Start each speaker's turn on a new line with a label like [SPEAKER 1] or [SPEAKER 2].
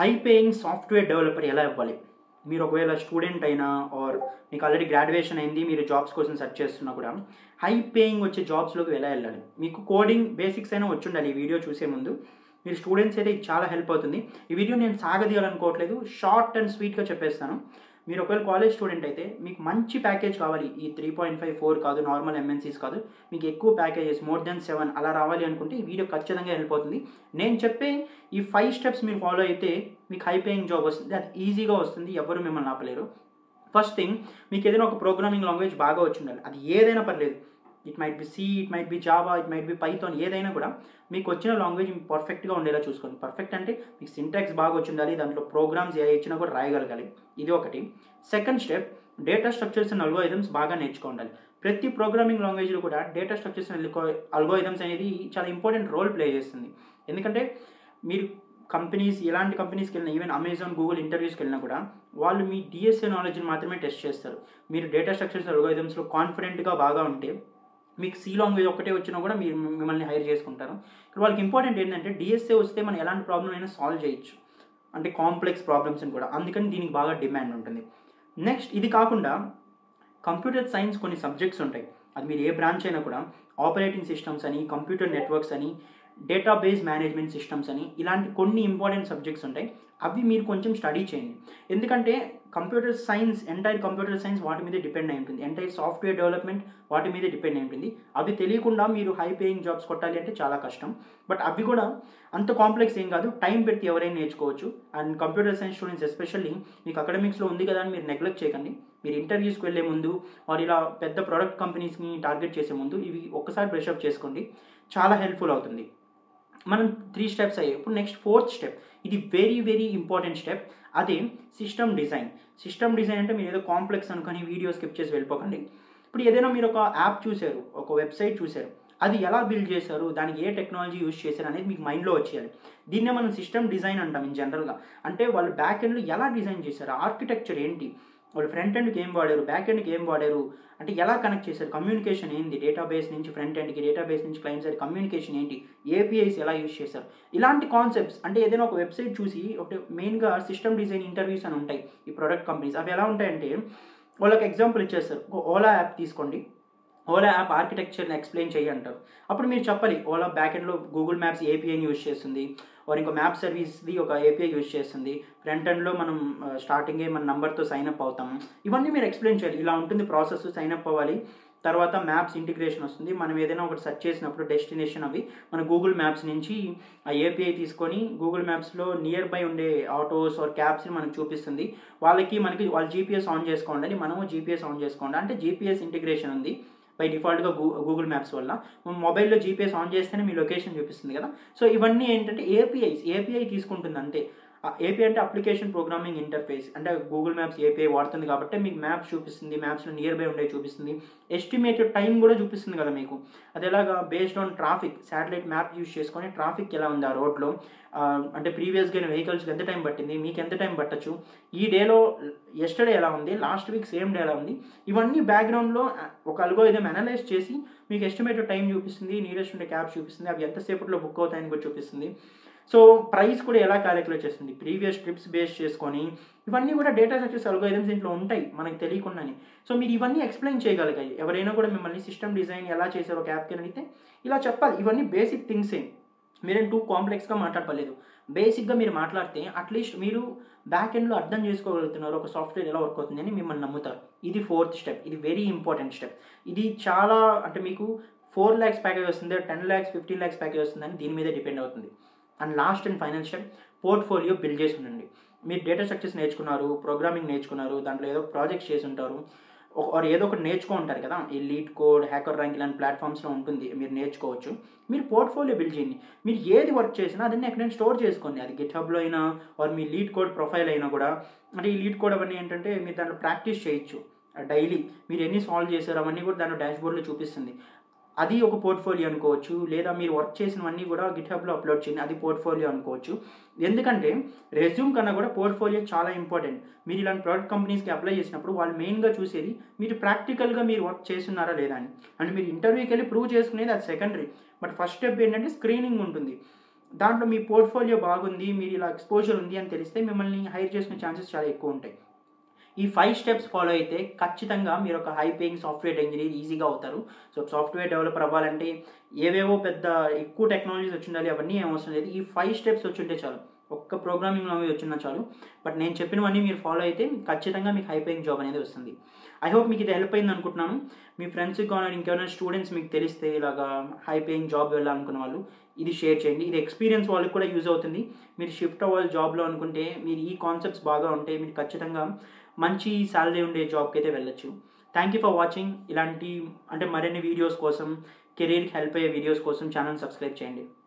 [SPEAKER 1] high paying software developer ఎలా ఇవ్వాలి మీరు ఒకవేళ స్టూడెంట్ అయినా ఆర్ మీకు ఆల్రెడీ గ్రాడ్యుయేషన్ అయింది మీరు జాబ్స్ కోసం సెర్చ్ చేస్తున్నా కూడా హై పేయింగ్ వచ్చే జాబ్స్లోకి ఎలా వెళ్ళాలి మీకు కోడింగ్ బేసిక్స్ అయినా వచ్చి ఉండాలి ఈ వీడియో చూసే ముందు మీరు స్టూడెంట్స్ అయితే ఇది చాలా హెల్ప్ అవుతుంది ఈ వీడియో నేను సాగదీయాలనుకోవట్లేదు షార్ట్ అండ్ స్వీట్గా చెప్పేస్తాను మీరు ఒకవేళ కాలేజ్ స్టూడెంట్ అయితే మీకు మంచి ప్యాకేజ్ కావాలి ఈ త్రీ పాయింట్ ఫైవ్ ఫోర్ కాదు నార్మల్ ఎంఎన్సీస్ కాదు మీకు ఎక్కువ ప్యాకేజెస్ మోర్ దెన్ సెవెన్ అలా రావాలి అనుకుంటే ఈ వీడియో ఖచ్చితంగా హెల్ప్ అవుతుంది నేను చెప్పే ఈ ఫైవ్ స్టెప్స్ మీరు ఫాలో అయితే మీకు హై పేయింగ్ జాబ్ వస్తుంది అది ఈజీగా వస్తుంది ఎవరు మిమ్మల్ని ఆపలేరు ఫస్ట్ థింగ్ మీకు ఏదైనా ఒక ప్రోగ్రామింగ్ లాంగ్వేజ్ బాగా వచ్చి ఉండాలి అది ఏదైనా పర్లేదు it might be C it might be Java it might be Python ఏదైనా కూడా మీకు వచ్చిన లాంగ్వేజ్ పర్ఫెక్ట్గా ఉండేలా చూసుకోండి పర్ఫెక్ట్ అంటే మీకు సింటాక్స్ బాగా వచ్చి ఉండాలి దాంట్లో ప్రోగ్రామ్స్ ఏ ఇచ్చినా కూడా రాయగలగాలి ఇది ఒకటి second step data structures and algorithms బాగా నేర్చుకోండాలి ప్రతి ప్రోగ్రామింగ్ లాంగ్వేజ్లో కూడా డేటా స్ట్రక్చర్స్ అండ్ అల్గోయిథమ్స్ అనేది చాలా ఇంపార్టెంట్ రోల్ ప్లే చేస్తుంది ఎందుకంటే మీరు కంపెనీస్ ఎలాంటి కంపెనీస్కి వెళ్ళినా ఈవెన్ అమెజాన్ గూగుల్ ఇంటర్వ్యూస్కి వెళ్ళినా కూడా వాళ్ళు మీ డిఎస్ఏ నాలెడ్జ్ని మాత్రమే టెస్ట్ చేస్తారు మీరు డేటా స్ట్రక్చర్స్ అల్గోయిథమ్స్లో కాన్ఫిడెంట్గా బాగా ఉంటే మీకు సి లాంగ్వేజ్ ఒకటే వచ్చినా కూడా మీరు మిమ్మల్ని హైర్ చేసుకుంటారు ఇక్కడ వాళ్ళకి ఇంపార్టెంట్ ఏంటంటే డిఎస్ఏ వస్తే మనం ఎలాంటి ప్రాబ్లం అయినా సాల్వ్ చేయొచ్చు అంటే కాంప్లెక్స్ ప్రాబ్లమ్స్ కూడా అందుకని దీనికి బాగా డిమాండ్ ఉంటుంది నెక్స్ట్ ఇది కాకుండా కంప్యూటర్ సైన్స్ కొన్ని సబ్జెక్ట్స్ ఉంటాయి అది మీరు ఏ బ్రాంచ్ అయినా కూడా ఆపరేటింగ్ సిస్టమ్స్ అని కంప్యూటర్ నెట్వర్క్స్ అని డేటాబేస్ మేనేజ్మెంట్ సిస్టమ్స్ అని ఇలాంటి కొన్ని ఇంపార్టెంట్ సబ్జెక్ట్స్ ఉంటాయి అవి మీరు కొంచెం స్టడీ చేయండి ఎందుకంటే computer science entire computer science వాటి మీదే డిపెండ్ అయి ఉంటుంది ఎంటైర్ సాఫ్ట్వేర్ డెవలప్మెంట్ వాటి మీదే డిపెండ్ అయి ఉంటుంది అవి తెలియకుండా మీరు హై పేయింగ్ జాబ్స్ కొట్టాలి అంటే చాలా కష్టం బట్ అవి కూడా అంత కాంప్లెక్స్ ఏం కాదు టైం పెట్టి ఎవరైనా నేర్చుకోవచ్చు and computer science students especially మీకు అకాడమిక్స్లో ఉంది కదా అని మీరు నెగ్లెక్ట్ చేయకండి మీరు ఇంటర్వ్యూస్కి వెళ్ళే ముందు ఆర్ ఇలా పెద్ద ప్రొడక్ట్ కంపెనీస్ని టార్గెట్ చేసే ముందు ఇవి ఒక్కసారి బ్రషప్ చేసుకోండి చాలా హెల్ప్ఫుల్ అవుతుంది మనం త్రీ స్టెప్స్ అయ్యాయి ఇప్పుడు నెక్స్ట్ ఫోర్త్ స్టెప్ ఇది వెరీ వెరీ ఇంపార్టెంట్ స్టెప్ అదే సిస్టమ్ డిజైన్ సిస్టమ్ డిజైన్ అంటే మీరు ఏదో కాంప్లెక్స్ అనుకొని వీడియో స్కిప్ చేసి వెళ్ళిపోకండి ఇప్పుడు ఏదైనా మీరు ఒక యాప్ చూశారు ఒక వెబ్సైట్ చూశారు అది ఎలా బిల్డ్ చేశారు దానికి ఏ టెక్నాలజీ యూస్ చేశారు అనేది మీకు మైండ్లో వచ్చేయాలి దీన్నే మనం సిస్టమ్ డిజైన్ అంటాం ఇన్ జనరల్గా అంటే వాళ్ళు బ్యాక్ ఎండ్లో ఎలా డిజైన్ చేశారు ఆర్కిటెక్చర్ ఏంటి వాళ్ళు ఫ్రంట్ ఎండ్కి ఏం వాడారు బ్యాక్ ఎండ్కి ఏం వాడారు అంటే ఎలా కనెక్ట్ చేశారు కమ్యూనికేషన్ ఏంటి డేటాబేస్ నుంచి ఫ్రంట్ ఎండ్కి డేటాబేస్ నుంచి క్లయింట్ సైడ్ కమ్యూనికేషన్ ఏంటి ఏపీఐస్ ఎలా యూస్ చేశారు ఇలాంటి కాన్సెప్ట్స్ అంటే ఏదైనా ఒక వెబ్సైట్ చూసి ఒకటి మెయిన్గా సిస్టమ్ డిజైన్ ఇంటర్వ్యూస్ అని ఉంటాయి ఈ ప్రొడక్ట్ కంపెనీస్ అవి ఎలా ఉంటాయంటే వాళ్ళకి ఎగ్జాంపుల్ ఇచ్చేస్తారు ఒక ఓలా యాప్ తీసుకోండి ఓలా యాప్ ఆర్కిటెక్చర్ని ఎక్స్ప్లెయిన్ చేయి అంటారు అప్పుడు మీరు చెప్పాలి ఓలా బ్యాక్ ఎండ్లో గూగుల్ మ్యాప్స్ ఏపీఐని యూస్ చేస్తుంది ఆర్ ఇంకో మ్యాప్ సర్వీస్ది ఒక ఏపీఐ యూస్ చేస్తుంది ఫ్రంట్ ఎండ్లో మనం స్టార్టింగే మన నెంబర్తో సైన్ అప్ అవుతాం ఇవన్నీ మీరు ఎక్స్ప్లెయిన్ చేయాలి ఇలా ఉంటుంది ప్రాసెస్ సైన్ అప్ అవ్వాలి తర్వాత మ్యాప్స్ ఇంటిగ్రేషన్ వస్తుంది మనం ఏదైనా ఒకటి సెర్చ్ చేసినప్పుడు డెస్టినేషన్ అవి మన గూగుల్ మ్యాప్స్ నుంచి ఆ ఏపీఐ తీసుకొని గూగుల్ మ్యాప్స్లో నియర్ బై ఉండే ఆటోస్ ఆర్ క్యాబ్స్ని మనకు చూపిస్తుంది వాళ్ళకి మనకి వాళ్ళు జీపీఎస్ ఆన్ చేసుకోండి మనము జీపీఎస్ ఆన్ చేసుకోండి అంటే జీపీఎస్ ఇంటిగ్రేషన్ ఉంది బై డిఫాల్ట్గా గూ గూగుల్ మ్యాప్స్ వల్ల మొబైల్లో జీపీఎస్ ఆన్ చేస్తేనే మీ లొకేషన్ చూపిస్తుంది కదా సో ఇవన్నీ ఏంటంటే ఏపీఐస్ ఏపీఐ తీసుకుంటుంది అంతే ఏపీ అంటే అప్లికేషన్ ప్రోగ్రామింగ్ ఇంటర్ఫేస్ అంటే గూగుల్ మ్యాప్స్ ఏపీఐ వాడుతుంది కాబట్టి మీకు మ్యాప్స్ చూపిస్తుంది మ్యాప్స్లో నియర్ బై ఉండే చూపిస్తుంది ఎస్టిమేటెడ్ టైం కూడా చూపిస్తుంది కదా మీకు అది ఎలాగా based on traffic satellite map use చేసుకొని ట్రాఫిక్ ఎలా ఉంది ఆ రోడ్లో అంటే ప్రీవియస్గా వెహికల్స్కి ఎంత టైం పట్టింది మీకు ఎంత టైం పట్టచ్చు ఈ డేలో ఎస్టర్డే ఎలా ఉంది లాస్ట్ వీక్ సేమ్ డే ఎలా ఉంది ఇవన్నీ బ్యాక్గ్రౌండ్లో ఒక అల్గోరిథం అనలైజ్ చేసి మీకు ఎస్టిమేటెడ్ టైం చూపిస్తుంది నియరెస్ట్ ఉండే క్యాబ్స్ చూపిస్తుంది అవి ఎంతసేపట్లో బుక్ అవుతాయని కూడా చూపిస్తుంది సో ప్రైస్ కూడా ఎలా క్యాలిక్యులేట్ చేస్తుంది ప్రీవియస్ ట్రిప్స్ బేస్ చేసుకొని ఇవన్నీ కూడా డేటా స్ట్రక్చర్స్ అల్గోరిథమ్స్ ఇంట్లో ఉంటాయి మనకి తెలియకుండానే సో మీరు ఇవన్నీ ఎక్స్ప్లెయిన్ చేయగలిగాయి ఎవరైనా కూడా మిమ్మల్ని సిస్టమ్ డిజైన్ ఎలా చేశారో ఒక యాప్కి అడిగితే ఇలా చెప్పాలి ఇవన్నీ బేసిక్ థింగ్సే మీరేం టూ కాంప్లెక్స్గా మాట్లాడలేదు బేసిక్గా మీరు మాట్లాడితే అట్లీస్ట్ మీరు బ్యాక్ ఎండ్లో అర్థం చేసుకోగలుగుతున్నారు ఒక సాఫ్ట్వేర్ ఎలా వర్క్ అవుతుందని మిమ్మల్ని నమ్ముతారు ఇది ఫోర్త్ స్టెప్ ఇది వెరీ ఇంపార్టెంట్ స్టెప్ ఇది చాలా అంటే మీకు ఫోర్ ల్యాక్స్ ప్యాకేజ్ వస్తుంది ten lakhs fifteen lakhs package వస్తుందని దీని మీదే డిపెండ్ అవుతుంది and last and final step portfolio build చేసి ఉండండి మీరు డేటా స్ట్రక్చర్స్ నేర్చుకున్నారు ప్రోగ్రామింగ్ నేర్చుకున్నారు దాంట్లో ఏదో ప్రాజెక్ట్స్ చేసి ఉంటారు ఆర్ ఏదో ఒకటి నేర్చుకో ఉంటారు కదా ఈ లీడ్ కోడ్ హ్యాకర్ ర్యాంక్ ఇలాంటి ప్లాట్ఫామ్స్లో ఉంటుంది మీరు నేర్చుకోవచ్చు మీరు పోర్ట్ఫోలియో బిల్డ్ చేయండి మీరు ఏది వర్క్ చేసినా అదన్నీ ఎక్కడైనా స్టోర్ చేసుకోండి అది గిట్ హబ్లో అయినా ఆర్ మీ లీడ్ కోడ్ ప్రొఫైల్ అయినా కూడా అంటే ఈ లీడ్ కోడ్ అవన్నీ ఏంటంటే మీరు దాంట్లో ప్రాక్టీస్ చేయొచ్చు డైలీ మీరు ఎన్ని సాల్వ్ చేశారు అవన్నీ కూడా దాంట్లో డాష్బోర్డ్లో చూపిస్తుంది అది ఒక పోర్ట్ఫోలియో అనుకోవచ్చు లేదా మీరు వర్క్ చేసినవన్నీ కూడా గిట్ హబ్లో అప్లోడ్ చేయండి అది పోర్ట్ఫోలియో అనుకోవచ్చు ఎందుకంటే రెజ్యూమ్ కన్నా కూడా పోర్ట్ఫోలియో చాలా ఇంపార్టెంట్ మీరు ఇలాంటి ప్రోడక్ట్ కంపెనీస్కి అప్లై చేసినప్పుడు వాళ్ళు మెయిన్గా చూసేది మీరు ప్రాక్టికల్గా మీరు వర్క్ చేస్తున్నారా లేదా అని అండ్ మీరు ఇంటర్వ్యూకి వెళ్ళి ప్రూవ్ చేసుకునేది అది సెకండరీ బట్ ఫస్ట్ స్టెప్ ఏంటంటే స్క్రీనింగ్ ఉంటుంది దాంట్లో మీ పోర్ట్ఫోలియో బాగుంది మీరు ఇలా ఎక్స్పోజర్ ఉంది అని తెలిస్తే మిమ్మల్ని హైర్ చేసుకునే ఛాన్సెస్ చాలా ఎక్కువ ఉంటాయి ఈ ఫైవ్ స్టెప్స్ ఫాలో అయితే ఖచ్చితంగా మీరు ఒక హై పేయింగ్ సాఫ్ట్వేర్ ఇంజనీర్ ఈజీగా అవుతారు సో సాఫ్ట్వేర్ డెవలపర్ అవ్వాలంటే ఏవేవో పెద్ద ఎక్కువ టెక్నాలజీస్ వచ్చి ఉండాలి అవన్నీ ఏం అవసరం లేదు ఈ ఫైవ్ స్టెప్స్ వచ్చి ఉంటే చాలు ఒక్క ప్రోగ్రామింగ్ లాంగ్వేజ్ వచ్చినా చాలు బట్ నేను చెప్పినవన్నీ మీరు ఫాలో అయితే ఖచ్చితంగా మీకు హై పేయింగ్ జాబ్ అనేది వస్తుంది ఐ హోప్ మీకు ఇది హెల్ప్ అయింది అనుకుంటున్నాను మీ ఫ్రెండ్స్కి కానీ ఇంకెవరైనా స్టూడెంట్స్ మీకు తెలిస్తే ఇలాగా హై పేయింగ్ జాబ్ వెళ్ళాలనుకున్న వాళ్ళు ఇది షేర్ చేయండి ఇది ఎక్స్పీరియన్స్ వాళ్ళకి కూడా యూజ్ అవుతుంది మీరు షిఫ్ట్ అవ్వాలి జాబ్లో అనుకుంటే మీరు ఈ కాన్సెప్ట్స్ బాగా ఉంటే మీరు ఖచ్చితంగా మంచి శాలరీ ఉండే జాబ్కి అయితే వెళ్ళొచ్చు థ్యాంక్ యూ ఫర్ వాచింగ్ ఇలాంటి అంటే మరిన్ని వీడియోస్ కోసం కెరీర్కి హెల్ప్ అయ్యే వీడియోస్ కోసం ఛానల్ సబ్స్క్రైబ్ చేయండి